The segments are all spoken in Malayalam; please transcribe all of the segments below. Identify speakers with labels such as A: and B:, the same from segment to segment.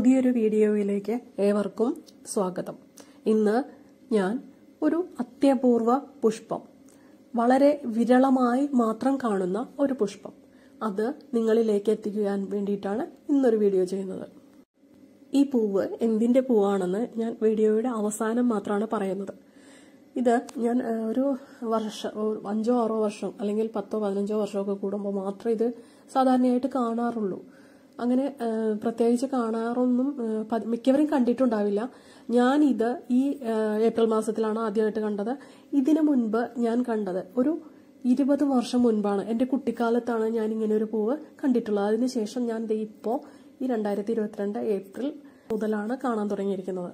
A: പുതിയൊരു വീഡിയോയിലേക്ക് ഏവർക്കും സ്വാഗതം ഇന്ന് ഞാൻ ഒരു അത്യപൂർവ പുഷ്പം വളരെ വിരളമായി മാത്രം കാണുന്ന ഒരു പുഷ്പം അത് നിങ്ങളിലേക്ക് എത്തിക്കുവാൻ വേണ്ടിയിട്ടാണ് ഇന്നൊരു വീഡിയോ ചെയ്യുന്നത് ഈ പൂവ് എന്തിന്റെ പൂവാണെന്ന് ഞാൻ വീഡിയോയുടെ അവസാനം മാത്രമാണ് പറയുന്നത് ഇത് ഞാൻ ആ, ഒരു വർഷം ഒരു അഞ്ചോ ആറോ വർഷം അല്ലെങ്കിൽ പത്തോ പതിനഞ്ചോ വർഷമൊക്കെ കൂടുമ്പോൾ മാത്രമേ ഇത് സാധാരണയായിട്ട് കാണാറുള്ളൂ അങ്ങനെ ആ, പ്രത്യേകിച്ച് കാണാറൊന്നും ആ, പ- മിക്കവരും കണ്ടിട്ടുണ്ടാവില്ല ഞാൻ ഇത് ഈ ആ, ഏപ്രിൽ മാസത്തിലാണ് ആദ്യമായിട്ട് കണ്ടത് ഇതിനു മുൻപ് ഞാൻ കണ്ടത് ഒരു ഇരുപത് വർഷം മുൻപാണ് എൻ്റെ കുട്ടിക്കാലത്താണ് ഞാൻ ഇങ്ങനെ ഒരു പൂവ് കണ്ടിട്ടുള്ളത് അതിനുശേഷം ഞാൻ ദേ ഇപ്പോൾ ഈ രണ്ടായിരത്തി ഇരുപത്തിരണ്ട് ഏപ്രിൽ മുതലാണ് കാണാൻ തുടങ്ങിയിരിക്കുന്നത്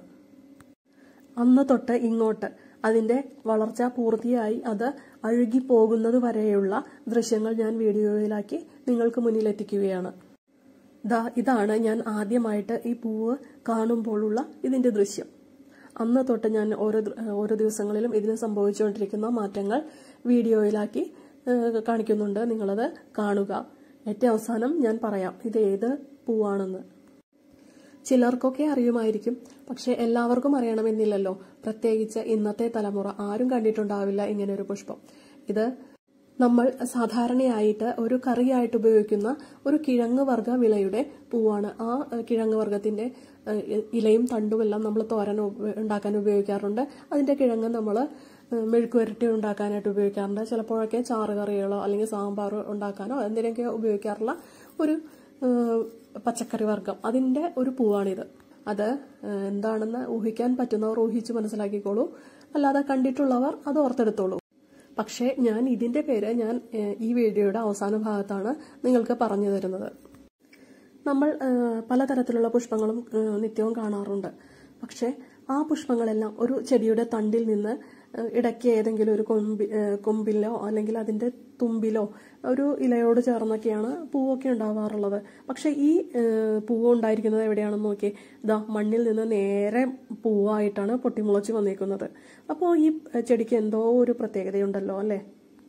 A: അന്ന് തൊട്ട് ഇങ്ങോട്ട് അതിന്റെ വളർച്ച പൂർത്തിയായി അത് അഴുകി പോകുന്നത് വരെയുള്ള ദൃശ്യങ്ങൾ ഞാൻ വീഡിയോയിലാക്കി നിങ്ങൾക്ക് മുന്നിൽ എത്തിക്കുകയാണ് ദാ ഇതാണ് ഞാൻ ആദ്യമായിട്ട് ഈ പൂവ് കാണുമ്പോഴുള്ള ഇതിന്റെ ദൃശ്യം അന്ന് തൊട്ട് ഞാൻ ഓരോ ദൃ- ഓരോ ദിവസങ്ങളിലും ഇതിന് സംഭവിച്ചുകൊണ്ടിരിക്കുന്ന മാറ്റങ്ങൾ വീഡിയോയിലാക്കി ഏഹ്, കാണിക്കുന്നുണ്ട് നിങ്ങളത് കാണുക ഏറ്റവും അവസാനം ഞാൻ പറയാം ഇത് ഏത് പൂവാണെന്ന് ചിലർക്കൊക്കെ അറിയുമായിരിക്കും പക്ഷെ എല്ലാവർക്കും അറിയണമെന്നില്ലല്ലോ പ്രത്യേകിച്ച് ഇന്നത്തെ തലമുറ ആരും കണ്ടിട്ടുണ്ടാവില്ല ഇങ്ങനെ ഒരു പുഷ്പം ഇത് നമ്മൾ സാധാരണയായിട്ട് ഒരു കറിയായിട്ട് ഉപയോഗിക്കുന്ന ഒരു കിഴങ്ങ് വർഗ വിളയുടെ പൂവാണ് ആ ഏഹ്, കിഴങ്ങ് വർഗത്തിന്റെ ഏഹ്, ഇലയും തണ്ടുമെല്ലാം നമ്മൾ തോരൻ ഉപ- ഉണ്ടാക്കാൻ ഉപയോഗിക്കാറുണ്ട് അതിന്റെ കിഴങ്ങ് നമ്മൾ മെഴുക്കുവരട്ടി ഉണ്ടാക്കാനായിട്ട് ഉപയോഗിക്കാറുണ്ട് ചിലപ്പോഴൊക്കെ ചാറ് കറികളോ അല്ലെങ്കിൽ സാമ്പാർ ഉണ്ടാക്കാനോ എന്തിനൊക്കെ ഉപയോഗിക്കാറുള്ള ഒരു ഏഹ്, പച്ചക്കറി വർഗം അതിന്റെ ഒരു പൂവാണിത് അത് ഏഹ്, എന്താണെന്ന് ഊഹിക്കാൻ പറ്റുന്നവർ ഊഹിച്ച് മനസ്സിലാക്കിക്കോളൂ അല്ലാതെ കണ്ടിട്ടുള്ളവർ അത് ഓർത്തെടുത്തോളൂ പക്ഷേ ഞാൻ ഇതിന്റെ പേര് ഞാൻ ഏഹ്, ഈ വീഡിയോയുടെ അവസാന ഭാഗത്താണ് നിങ്ങൾക്ക് പറഞ്ഞു തരുന്നത് നമ്മൾ ഏഹ്, പലതരത്തിലുള്ള പുഷ്പങ്ങളും ഏഹ്, നിത്യവും കാണാറുണ്ട് പക്ഷേ ആ പുഷ്പങ്ങളെല്ലാം ഒരു ചെടിയുടെ തണ്ടിൽ നിന്ന് ഏഹ്, ഇടയ്ക്ക് ഏതെങ്കിലും ഒരു കൊമ്പി ഏഹ്, കൊമ്പിലോ അല്ലെങ്കിൽ അതിന്റെ തുമ്പിലോ ഒരു ഇലയോട് ചേർന്നൊക്കെയാണ് പൂവൊക്കെ ഉണ്ടാവാറുള്ളത് പക്ഷെ ഈ ഏഹ്, പൂവ് ഉണ്ടായിരിക്കുന്നത് എവിടെയാണെന്ന് നോക്കി ഇതാ മണ്ണിൽ നിന്ന് നേരെ പൂവായിട്ടാണ് പൊട്ടിമുളച്ച് വന്നേക്കുന്നത് അപ്പോൾ ഈ ചെടിക്ക് എന്തോ ഒരു പ്രത്യേകതയുണ്ടല്ലോ അല്ലേ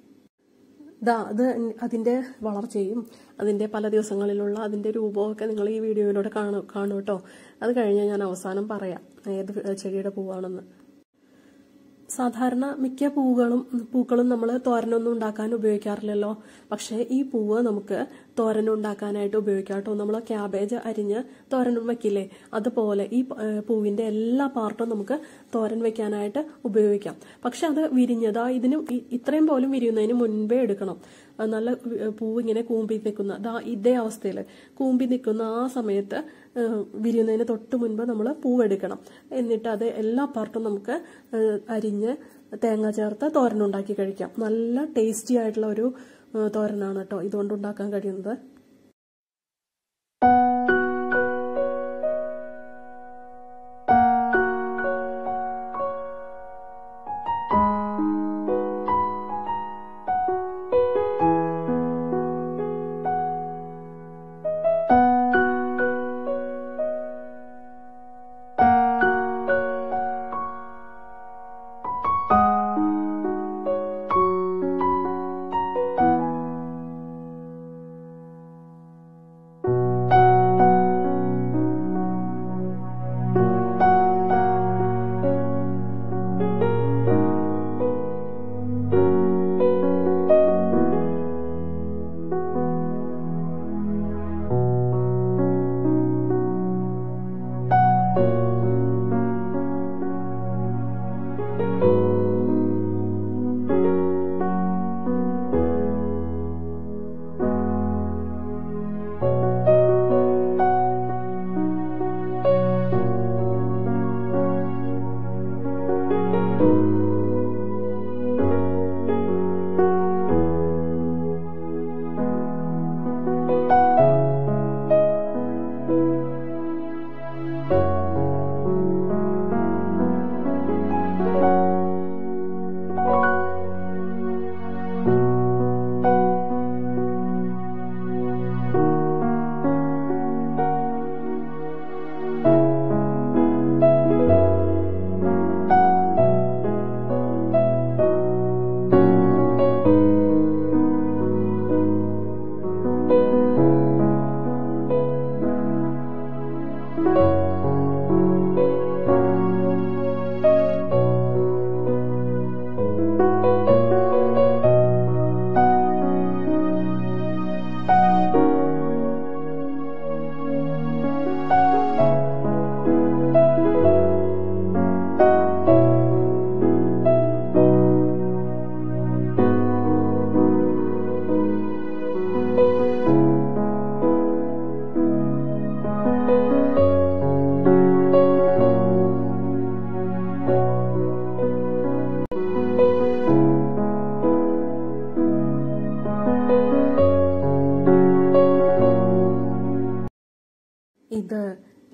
A: ദാ അത് അതിന്റെ വളർച്ചയും അതിന്റെ പല ദിവസങ്ങളിലുള്ള അതിന്റെ രൂപമൊക്കെ നിങ്ങൾ ഈ വീഡിയോയിലൂടെ കാണും കാണും കേട്ടോ അത് കഴിഞ്ഞ് ഞാൻ അവസാനം പറയാം ഏത് ചെടിയുടെ പൂവാണെന്ന് സാധാരണ മിക്ക പൂവുകളും പൂക്കളും നമ്മൾ തോരനൊന്നും ഉണ്ടാക്കാൻ ഉപയോഗിക്കാറില്ലല്ലോ പക്ഷേ ഈ പൂവ് നമുക്ക് തോരൻ ഉണ്ടാക്കാനായിട്ട് ഉപയോഗിക്കാം കേട്ടോ നമ്മൾ ക്യാബേജ് അരിഞ്ഞ് തോരൻ വെക്കില്ലേ അതുപോലെ ഈ പ- ഏഹ് പൂവിന്റെ എല്ലാ പാർട്ടും നമുക്ക് തോരൻ വെക്കാനായിട്ട് ഉപയോഗിക്കാം പക്ഷെ അത് വിരിഞ്ഞതാ ഇതിന് ഇ- ഇത്രയും പോലും വിരിയുന്നതിന് മുൻപേ എടുക്കണം അത് നല്ല ഏഹ് പൂവ് ഇങ്ങനെ കൂമ്പി നിൽക്കുന്ന ദാ ഇതേ അവസ്ഥയിൽ കൂമ്പി നിൽക്കുന്ന ആ സമയത്ത് ഏഹ് വിരിയുന്നതിന് തൊട്ട് മുൻപ് നമ്മൾ പൂവെടുക്കണം എന്നിട്ട് അത് എല്ലാ പാർട്ടും നമുക്ക് ഏഹ് അരിഞ്ഞ് തേങ്ങ ചേർത്ത് തോരനുണ്ടാക്കി കഴിക്കാം നല്ല ടേസ്റ്റി ആയിട്ടുള്ള ഒരു ഏഹ് തോരനാണ് കേട്ടോ ഇതുകൊണ്ട് ഉണ്ടാക്കാൻ കഴിയുന്നത്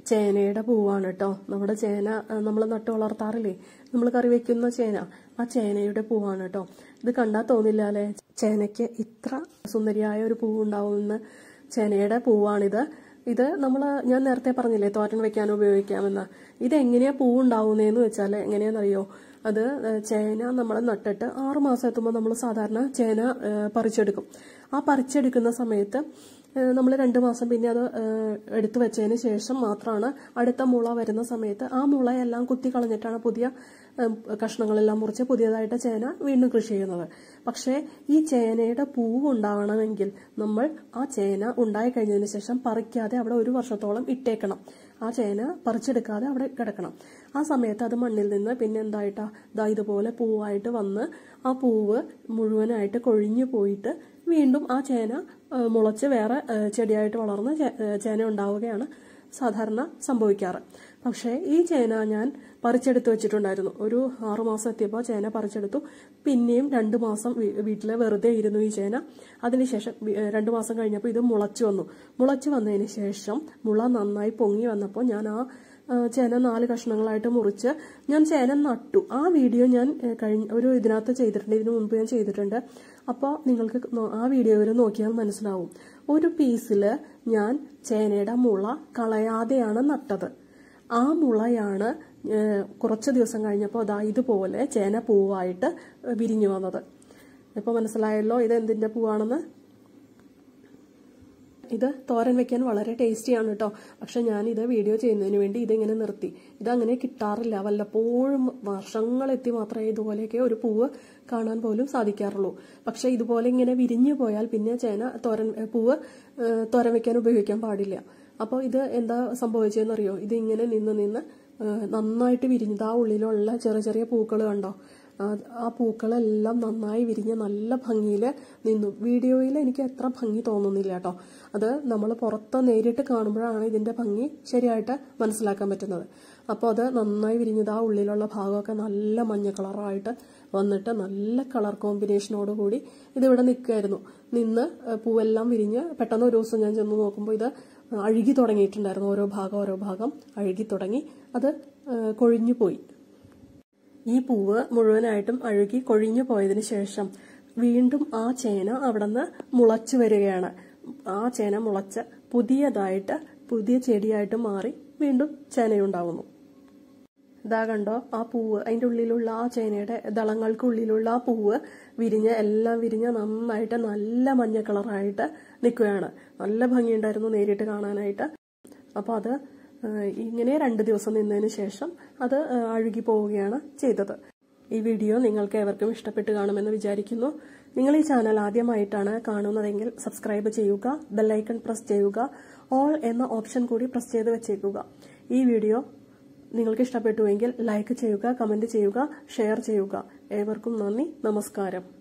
A: ചേനയുടെ പൂവാണ് കേട്ടോ നമ്മുടെ ചേന നമ്മൾ നട്ടു വളർത്താറില്ലേ നമ്മൾ കറി വെക്കുന്ന ചേന ആ ചേനയുടെ പൂവാണ് കേട്ടോ ഇത് കണ്ടാൽ തോന്നില്ല അല്ലേ ചേനയ്ക്ക് ഇത്ര സുന്ദരിയായ ഒരു പൂവ് ഉണ്ടാവുമെന്ന് ചേനയുടെ പൂവാണിത് ഇത് നമ്മൾ ഞാൻ നേരത്തെ പറഞ്ഞില്ലേ തോരൻ വെക്കാൻ ഉപയോഗിക്കാമെന്ന് ഇത് എങ്ങനെയാ പൂവുണ്ടാവുന്നതെന്ന് വെച്ചാൽ എങ്ങനെയാണെന്നറിയോ അത് ചേന നമ്മൾ നട്ടിട്ട് ആറു മാസം എത്തുമ്പോൾ നമ്മൾ സാധാരണ ചേന പറിച്ചെടുക്കും ആ പറിച്ചെടുക്കുന്ന സമയത്ത് നമ്മൾ രണ്ട് മാസം പിന്നെ അത് എടുത്തു വെച്ചതിന് ശേഷം മാത്രമാണ് അടുത്ത മുള വരുന്ന സമയത്ത് ആ മുളയെല്ലാം കുത്തി കളഞ്ഞിട്ടാണ് പുതിയ കഷ്ണങ്ങളെല്ലാം മുറിച്ച് പുതിയതായിട്ട് ചേന വീണ്ടും കൃഷി ചെയ്യുന്നത് പക്ഷേ ഈ ചേനയുടെ പൂവ് ഉണ്ടാവണമെങ്കിൽ നമ്മൾ ആ ചേന ഉണ്ടായി കഴിഞ്ഞതിന് ശേഷം പറിക്കാതെ അവിടെ ഒരു വർഷത്തോളം ഇട്ടേക്കണം ആ ചേന പറിച്ചെടുക്കാതെ അവിടെ കിടക്കണം ആ സമയത്ത് അത് മണ്ണിൽ നിന്ന് പിന്നെ എന്തായിട്ടാ ദാ ഇതുപോലെ പൂവായിട്ട് വന്ന് ആ പൂവ് മുഴുവനായിട്ട് കൊഴിഞ്ഞു പോയിട്ട് വീണ്ടും ആ ചേന മുളച്ച് വേറെ ചെടിയായിട്ട് വളർന്ന് ചേന ഉണ്ടാവുകയാണ് സാധാരണ സംഭവിക്കാറ് പക്ഷേ ഈ ചേന ഞാൻ പറിച്ചെടുത്ത് വെച്ചിട്ടുണ്ടായിരുന്നു ഒരു ആറു മാസം എത്തിയപ്പോൾ ചേന പറിച്ചെടുത്തു പിന്നെയും രണ്ട് മാസം വീട്ടിൽ വെറുതെ ഇരുന്നു ഈ ചേന അതിനുശേഷം രണ്ട് മാസം കഴിഞ്ഞപ്പോൾ ഇത് മുളച്ചു വന്നു മുളച്ചു വന്നതിന് ശേഷം മുള നന്നായി പൊങ്ങി വന്നപ്പോൾ ഞാൻ ആ ചേന നാല് കഷ്ണങ്ങളായിട്ട് മുറിച്ച് ഞാൻ ചേന നട്ടു ആ വീഡിയോ ഞാൻ കഴിഞ്ഞ ഒരു ഇതിനകത്ത് ചെയ്തിട്ടുണ്ട് ഇതിനു മുൻപ് ഞാൻ ചെയ്തിട്ടുണ്ട് അപ്പോൾ നിങ്ങൾക്ക് ആ വീഡിയോയിൽ നോക്കിയാൽ മനസ്സിലാവും ഒരു പീസിൽ ഞാൻ ചേനയുടെ മുള കളയാതെയാണ് നട്ടത് ആ മുളയാണ് കുറച്ച് ദിവസം കഴിഞ്ഞപ്പോൾ അതാ ഇതുപോലെ ചേന പൂവായിട്ട് വിരിഞ്ഞു വന്നത് ഇപ്പോൾ മനസ്സിലായല്ലോ ഇത് എന്തിൻ്റെ പൂവാണെന്ന് ഇത് തോരൻ വെക്കാൻ വളരെ ടേസ്റ്റിയാണ് കേട്ടോ പക്ഷെ ഞാൻ ഇത് വീഡിയോ ചെയ്യുന്നതിന് വേണ്ടി ഇതിങ്ങനെ നിർത്തി ഇതങ്ങനെ കിട്ടാറില്ല വല്ലപ്പോഴും വർഷങ്ങളെത്തി മാത്രമേ ഇതുപോലെയൊക്കെ ഒരു പൂവ് കാണാൻ പോലും സാധിക്കാറുള്ളൂ പക്ഷെ ഇതുപോലെ ഇങ്ങനെ വിരിഞ്ഞു പോയാൽ പിന്നെ ചേന തോരൻ പൂവ് തോരൻ വെക്കാൻ ഉപയോഗിക്കാൻ പാടില്ല അപ്പോൾ ഇത് എന്താ സംഭവിച്ചതെന്നറിയോ ഇത് ഇങ്ങനെ നിന്ന് നിന്ന് നന്നായിട്ട് വിരിഞ്ഞത് ആ ഉള്ളിലുള്ള ചെറിയ ചെറിയ പൂക്കൾ കണ്ടോ ആ പൂക്കളെല്ലാം നന്നായി വിരിഞ്ഞ് നല്ല ഭംഗിയിൽ നിന്നു വീഡിയോയിൽ എനിക്ക് എത്ര ഭംഗി തോന്നുന്നില്ല കേട്ടോ അത് നമ്മൾ പുറത്ത് നേരിട്ട് കാണുമ്പോഴാണ് ഇതിന്റെ ഭംഗി ശരിയായിട്ട് മനസ്സിലാക്കാൻ പറ്റുന്നത് അപ്പോൾ അത് നന്നായി വിരിഞ്ഞത് ആ ഉള്ളിലുള്ള ഭാഗമൊക്കെ നല്ല മഞ്ഞ കളറായിട്ട് വന്നിട്ട് നല്ല കളർ കോമ്പിനേഷനോട് കൂടി ഇതിവിടെ നിൽക്കുമായിരുന്നു നിന്ന് പൂവെല്ലാം വിരിഞ്ഞ് പെട്ടെന്ന് ഒരു ദിവസം ഞാൻ ചെന്ന് നോക്കുമ്പോൾ ഇത് അഴുകി തുടങ്ങിയിട്ടുണ്ടായിരുന്നു ഓരോ ഭാഗം ഓരോ ഭാഗം അഴുകി തുടങ്ങി അത് കൊഴിഞ്ഞു പോയി ഈ പൂവ് മുഴുവനായിട്ടും അഴുകി കൊഴിഞ്ഞു പോയതിനു ശേഷം വീണ്ടും ആ ചേന അവിടെ നിന്ന് മുളച്ചു വരികയാണ് ആ ചേന മുളച്ച് പുതിയതായിട്ട് പുതിയ ചെടിയായിട്ട് മാറി വീണ്ടും ചേനയുണ്ടാവുന്നു ഇതാ കണ്ടോ ആ പൂവ് അതിൻ്റെ ഉള്ളിലുള്ള ആ ചേനയുടെ ദളങ്ങൾക്കുള്ളിലുള്ള ആ പൂവ് വിരിഞ്ഞ് എല്ലാം വിരിഞ്ഞ് നന്നായിട്ട് നല്ല മഞ്ഞ കളറായിട്ട് നിൽക്കുകയാണ് നല്ല ഭംഗിയുണ്ടായിരുന്നു നേരിട്ട് കാണാനായിട്ട് അപ്പോൾ അത് ഇങ്ങനെ രണ്ട് ദിവസം നിന്നതിന് ശേഷം അത് അഴുകി പോവുകയാണ് ചെയ്തത് ഈ വീഡിയോ നിങ്ങൾക്ക് ഏവർക്കും ഇഷ്ടപ്പെട്ട് കാണുമെന്ന് വിചാരിക്കുന്നു നിങ്ങൾ ഈ ചാനൽ ആദ്യമായിട്ടാണ് കാണുന്നതെങ്കിൽ സബ്സ്ക്രൈബ് ചെയ്യുക ബെല്ലൈക്കൺ പ്രസ് ചെയ്യുക ഓൾ എന്ന ഓപ്ഷൻ കൂടി പ്രസ് ചെയ്ത് വെച്ചേക്കുക ഈ വീഡിയോ നിങ്ങൾക്ക് ഇഷ്ടപ്പെട്ടുവെങ്കിൽ ലൈക്ക് ചെയ്യുക കമന്റ് ചെയ്യുക ഷെയർ ചെയ്യുക ഏവർക്കും നന്ദി നമസ്കാരം